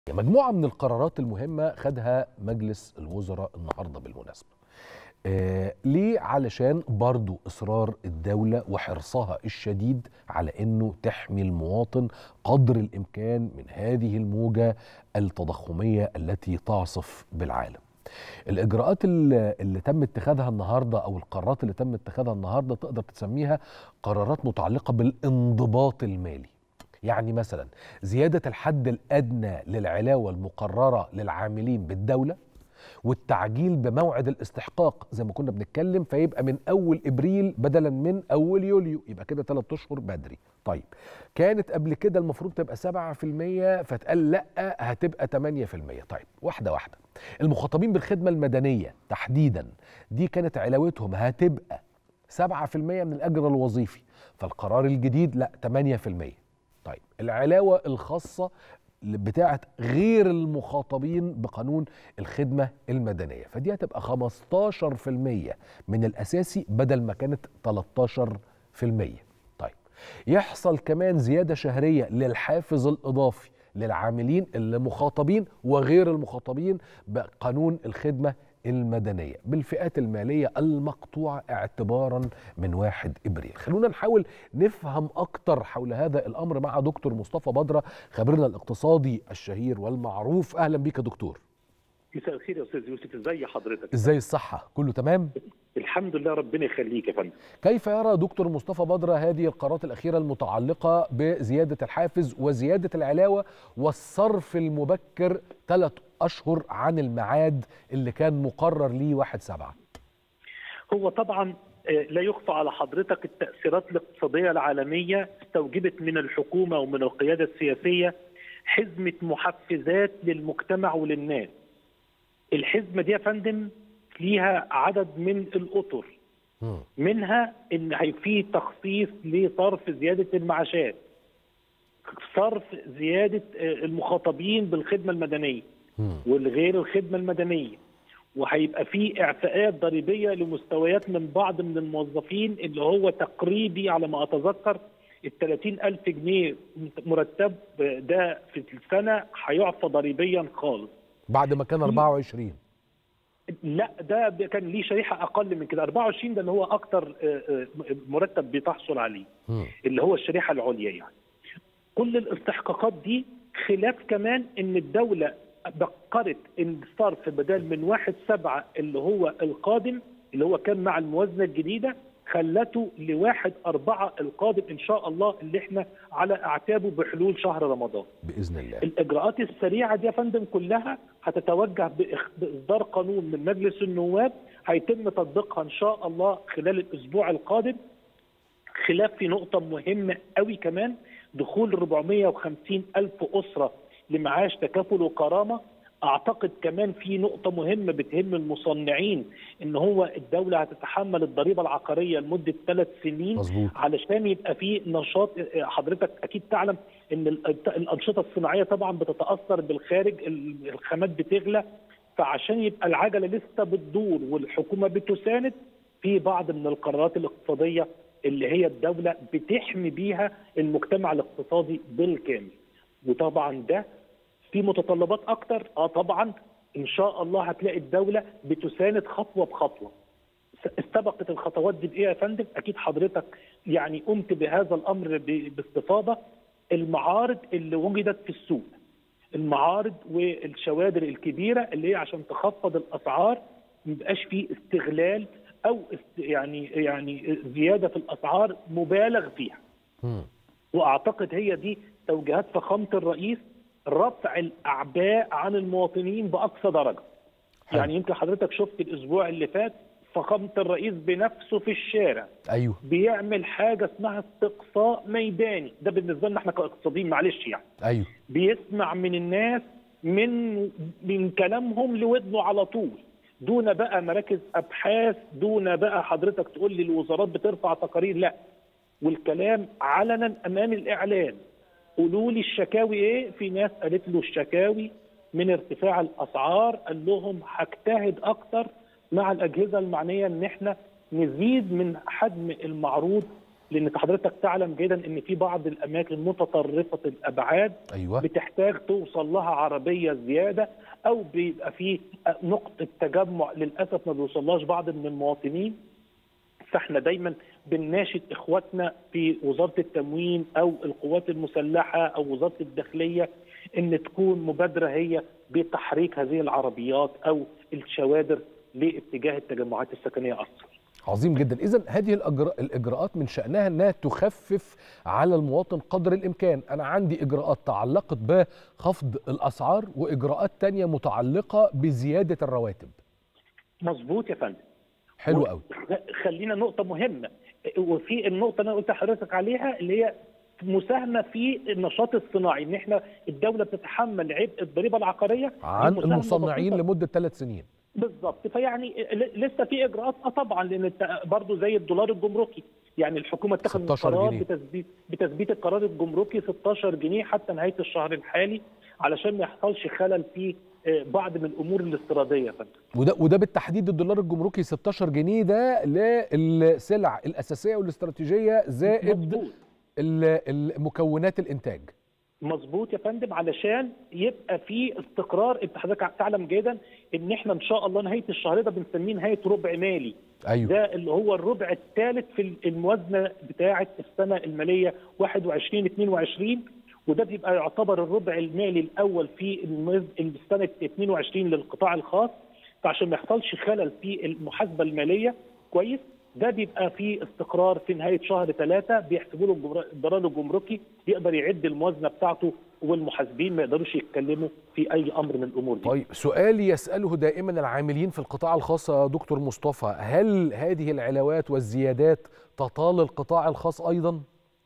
مجموعة من القرارات المهمة خدها مجلس الوزراء النهاردة بالمناسبة آه ليه علشان برضو إصرار الدولة وحرصها الشديد على أنه تحمي المواطن قدر الإمكان من هذه الموجة التضخمية التي تعصف بالعالم الإجراءات اللي, اللي تم اتخاذها النهاردة أو القرارات اللي تم اتخاذها النهاردة تقدر تسميها قرارات متعلقة بالانضباط المالي يعني مثلا زيادة الحد الأدنى للعلاوة المقررة للعاملين بالدولة والتعجيل بموعد الاستحقاق زي ما كنا بنتكلم فيبقى من أول إبريل بدلا من أول يوليو يبقى كده ثلاث أشهر بدري طيب كانت قبل كده المفروض تبقى 7% فتقال لا هتبقى 8% طيب واحدة واحدة المخاطبين بالخدمة المدنية تحديدا دي كانت علاوتهم هتبقى 7% من الأجر الوظيفي فالقرار الجديد لا 8% طيب العلاوة الخاصة بتاعة غير المخاطبين بقانون الخدمة المدنية فدي هتبقى 15% من الأساسي بدل ما كانت 13% طيب يحصل كمان زيادة شهرية للحافز الإضافي للعاملين اللي مخاطبين وغير المخاطبين بقانون الخدمة المدنية بالفئات المالية المقطوعة اعتبارا من 1 إبريل خلونا نحاول نفهم أكتر حول هذا الأمر مع دكتور مصطفى بدرة خبيرنا الاقتصادي الشهير والمعروف أهلا بك يا دكتور مساء الخير يا استاذ يوسف ازي حضرتك ازاي الصحة كله تمام الحمد لله ربنا يخليك يا فندم كيف يرى دكتور مصطفى بدرة هذه القرارات الأخيرة المتعلقة بزيادة الحافز وزيادة العلاوة والصرف المبكر ثلاث أشهر عن الميعاد اللي كان مقرر ليه واحد سبعة هو طبعا لا يخفى على حضرتك التأثيرات الاقتصادية العالمية استوجبت من الحكومة ومن القيادة السياسية حزمة محفزات للمجتمع وللناس الحزمة دي يا فندم ليها عدد من الأطر منها ان في تخصيص لصرف زياده المعاشات صرف زياده المخاطبين بالخدمه المدنيه والغير الخدمه المدنيه وهيبقى في اعفاءات ضريبيه لمستويات من بعض من الموظفين اللي هو تقريبي على ما اتذكر ال 30000 جنيه مرتب ده في السنه هيعفى ضريبيا خالص بعد ما كان 24 لا ده كان ليه شريحه اقل من كده 24 ده اللي هو اكتر مرتب بتحصل عليه م. اللي هو الشريحه العليا يعني كل الاستحقاقات دي خلاف كمان ان الدوله بقرت الصرف بدل من واحد سبعة اللي هو القادم اللي هو كان مع الموازنه الجديده خلته لواحد أربعة القادم إن شاء الله اللي احنا على أعتابه بحلول شهر رمضان بإذن الله الإجراءات السريعة دي يا فندم كلها هتتوجه بإصدار قانون من مجلس النواب هيتم تطبيقها إن شاء الله خلال الأسبوع القادم خلاف في نقطة مهمة قوي كمان دخول 450 ألف أسرة لمعاش تكافل وكرامة اعتقد كمان في نقطه مهمه بتهم المصنعين ان هو الدوله هتتحمل الضريبه العقاريه لمده ثلاث سنين مزبوط. علشان يبقى في نشاط حضرتك اكيد تعلم ان الانشطه الصناعيه طبعا بتتاثر بالخارج الخامات بتغلى فعشان يبقى العجله لسه بتدور والحكومه بتساند في بعض من القرارات الاقتصاديه اللي هي الدوله بتحمي بيها المجتمع الاقتصادي بالكامل وطبعا ده في متطلبات اكتر اه طبعا ان شاء الله هتلاقي الدوله بتساند خطوه بخطوه استبقت الخطوات دي بايه يا فندم اكيد حضرتك يعني قمت بهذا الامر باستفاضه المعارض اللي وجدت في السوق المعارض والشوادر الكبيره اللي هي عشان تخفض الاسعار ما يبقاش فيه استغلال او يعني يعني زياده في الاسعار مبالغ فيها م. واعتقد هي دي توجيهات فخامه الرئيس رفع الاعباء عن المواطنين باقصى درجه. حل. يعني يمكن حضرتك شفت الاسبوع اللي فات فخامه الرئيس بنفسه في الشارع ايوه بيعمل حاجه اسمها استقصاء ميداني ده بالنسبه لنا احنا كاقتصاديين معلش يعني ايوه بيسمع من الناس من من كلامهم لودنه على طول دون بقى مراكز ابحاث دون بقى حضرتك تقول لي الوزارات بترفع تقارير لا والكلام علنا امام الاعلام قولوا لي الشكاوي ايه؟ في ناس قالت له الشكاوي من ارتفاع الاسعار قال لهم هجتهد اكتر مع الاجهزه المعنيه ان احنا نزيد من حجم المعروض لان حضرتك تعلم جيدا ان في بعض الاماكن متطرفه الابعاد ايوه بتحتاج توصل لها عربيه زياده او بيبقى في نقطه تجمع للاسف ما بيوصلهاش بعض من المواطنين فاحنا دايما بنناشد اخواتنا في وزاره التموين او القوات المسلحه او وزاره الداخليه ان تكون مبادره هي بتحريك هذه العربيات او الشوادر لاتجاه التجمعات السكنيه اكثر. عظيم جدا اذا هذه الأجراء الاجراءات من شانها انها تخفف على المواطن قدر الامكان انا عندي اجراءات تعلقت بخفض الاسعار واجراءات تانية متعلقه بزياده الرواتب مظبوط يا فندم حلو قوي خلينا نقطه مهمه وفي النقطه اللي انا قلت لحضرتك عليها اللي هي مساهمه في النشاط الصناعي ان احنا الدوله بتتحمل عبء الضريبه العقاريه عن بمساهمة المصنعين بسيطة. لمده ثلاث سنين بالظبط فيعني ل- لسه في اجراءات اه طبعا لان الت- برضه زي الدولار الجمركي يعني الحكومه اتخذت 16 قرار جنيه. بتثبيت بتثبيت القرار الجمركي 16 جنيه حتى نهايه الشهر الحالي علشان ما يحصلش خلل في آه، بعض من الامور الاستيراديه يا فندم وده وده بالتحديد الدولار الجمركي 16 جنيه ده للسلع الاساسيه والاستراتيجيه زائد مظبوط ال- المكونات الانتاج مظبوط يا فندم علشان يبقى في استقرار انت حضرتك تعلم جيدا ان احنا ان شاء الله نهايه الشهر ده بنسميه نهايه ربع مالي ايوه ده اللي هو الربع الثالث في الموازنه بتاعه السنه الماليه 21 22 وده بيبقى يعتبر الربع المالي الاول في الموز- السنه 22 للقطاع الخاص فعشان ما يحصلش خلل في المحاسبه الماليه كويس ده بيبقى في استقرار في نهايه شهر ثلاثه بيحسبوا له الجمر- الضرائب الجمركي يقدر يعد الموازنه بتاعته والمحاسبين ما يقدروش يتكلموا في اي امر من الامور دي. طيب سؤالي يسأله دائما العاملين في القطاع الخاص يا دكتور مصطفى هل هذه العلاوات والزيادات تطال القطاع الخاص أيضا؟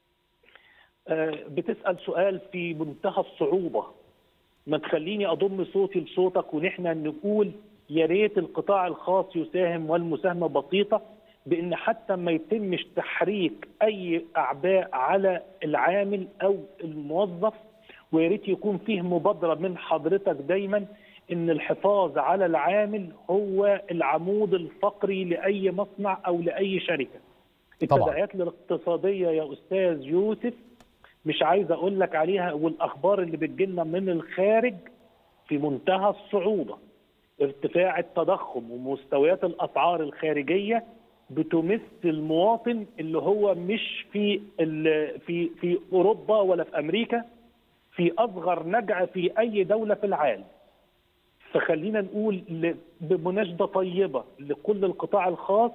آه، بتسأل سؤال في منتهى الصعوبة ما تخليني أضم صوتي لصوتك ونحن نقول يا ريت القطاع الخاص يساهم والمساهمة بسيطة بأن حتى ما يتمش تحريك أي أعباء على العامل أو الموظف ويا ريت يكون فيه مبادرة من حضرتك دايما أن الحفاظ على العامل هو العمود الفقري لأي مصنع أو لأي شركة طبعاً. التداعيات الاقتصادية يا أستاذ يوسف مش عايز اقول لك عليها والاخبار اللي بتجيلنا من الخارج في منتهى الصعوبه ارتفاع التضخم ومستويات الاسعار الخارجيه بتمس المواطن اللي هو مش في ال- في في اوروبا ولا في امريكا في اصغر نجعه في اي دوله في العالم فخلينا نقول ل- بمناشده طيبه لكل القطاع الخاص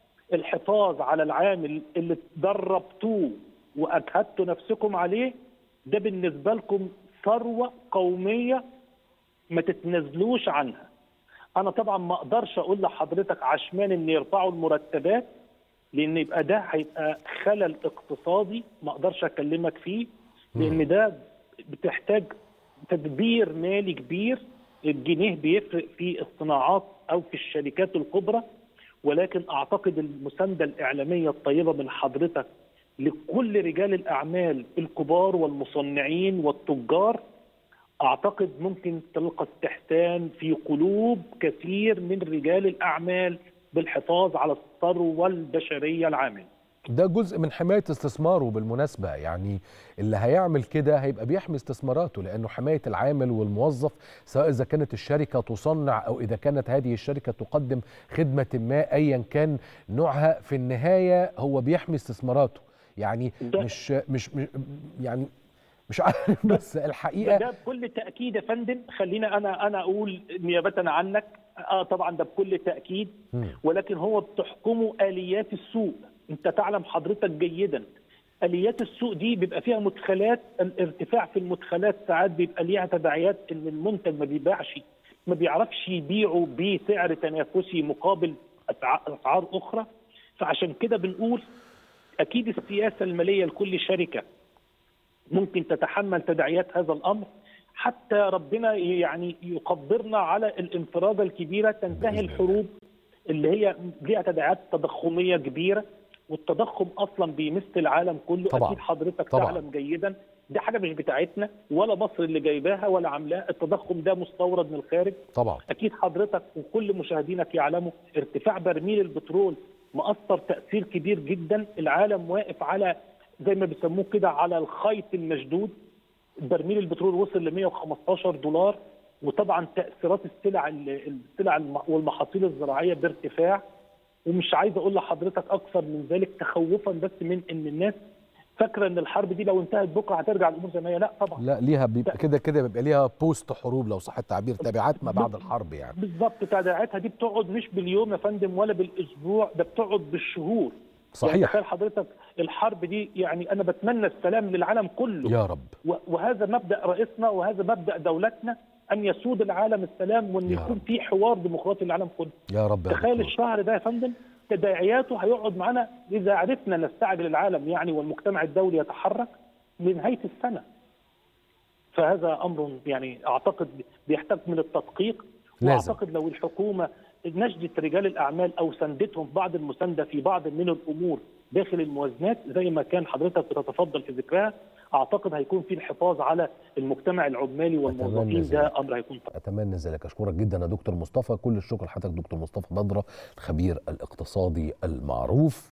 الحفاظ على العامل اللي دربتوه واجهدتوا نفسكم عليه ده بالنسبه لكم ثروه قوميه ما تتنازلوش عنها. انا طبعا ما اقدرش اقول لحضرتك عشمان ان يرفعوا المرتبات لان يبقى ده هيبقى خلل اقتصادي ما اقدرش اكلمك فيه لان ده بتحتاج تدبير مالي كبير الجنيه بيفرق في الصناعات او في الشركات الكبرى ولكن اعتقد المسانده الاعلاميه الطيبه من حضرتك لكل رجال الاعمال الكبار والمصنعين والتجار اعتقد ممكن تلقى استحسان في قلوب كثير من رجال الاعمال بالحفاظ على الثروه البشريه العامله. ده جزء من حماية استثماره بالمناسبة يعني اللي هيعمل كده هيبقى بيحمي استثماراته لأنه حماية العامل والموظف سواء إذا كانت الشركة تصنع أو إذا كانت هذه الشركة تقدم خدمة ما أيا كان نوعها في النهاية هو بيحمي استثماراته يعني ده- مش مش مش- يعني مش عارف بس ده, الحقيقة ده بكل تاكيد يا فندم خلينا انا انا اقول نيابه عنك اه طبعا ده بكل تاكيد مم. ولكن هو بتحكمه اليات السوق انت تعلم حضرتك جيدا اليات السوق دي بيبقى فيها مدخلات الارتفاع في المدخلات ساعات بيبقى ليها تداعيات ان المنتج ما بيباعش ما بيعرفش يبيعه بسعر تنافسي مقابل أسع- اسعار اخرى فعشان كده بنقول اكيد السياسه الماليه لكل شركه ممكن تتحمل تداعيات هذا الامر حتى ربنا يعني يقدرنا على الانفراده الكبيره تنتهي بإذن الله. الحروب اللي هي ليها تداعيات تضخميه كبيره والتضخم اصلا بيمس العالم كله طبعاً. اكيد حضرتك طبعاً. تعلم جيدا دي حاجه مش بتاعتنا ولا مصر اللي جايباها ولا عاملاها التضخم ده مستورد من الخارج طبعا اكيد حضرتك وكل مشاهدينك يعلموا ارتفاع برميل البترول مأثر تأثير كبير جدا العالم واقف على زي ما بيسموه كده على الخيط المشدود برميل البترول وصل ل 115 دولار وطبعا تأثيرات السلع السلع والمحاصيل الزراعية بارتفاع ومش عايز اقول لحضرتك اكثر من ذلك تخوفا بس من ان الناس فاكره ان الحرب دي لو انتهت بكره هترجع الامور زي ما هي لا طبعا لا ليها بيبقى كده كده بيبقى ليها بوست حروب لو صح التعبير تبعات ما بعد الحرب يعني بالظبط تبعاتها دي بتقعد مش باليوم يا فندم ولا بالاسبوع ده بتقعد بالشهور صحيح يعني تخيل حضرتك الحرب دي يعني انا بتمنى السلام للعالم كله يا رب وهذا مبدا رئيسنا وهذا مبدا دولتنا ان يسود العالم السلام وان يكون رب. في حوار ديمقراطي للعالم كله يا رب يا تخيل دكتور. الشهر ده يا فندم تداعياته هيقعد معانا اذا عرفنا نستعجل العالم يعني والمجتمع الدولي يتحرك لنهايه السنه. فهذا امر يعني اعتقد بيحتاج من التدقيق لازم. واعتقد لو الحكومه نجدت رجال الاعمال او سندتهم بعض المسانده في بعض من الامور داخل الموازنات زي ما كان حضرتك بتتفضل في ذكرها اعتقد هيكون في الحفاظ على المجتمع العمالي والموظفين ذلك. ده امر هيكون طبعا. اتمنى ذلك اشكرك جدا يا دكتور مصطفى كل الشكر لحضرتك دكتور مصطفى نضره الخبير الاقتصادي المعروف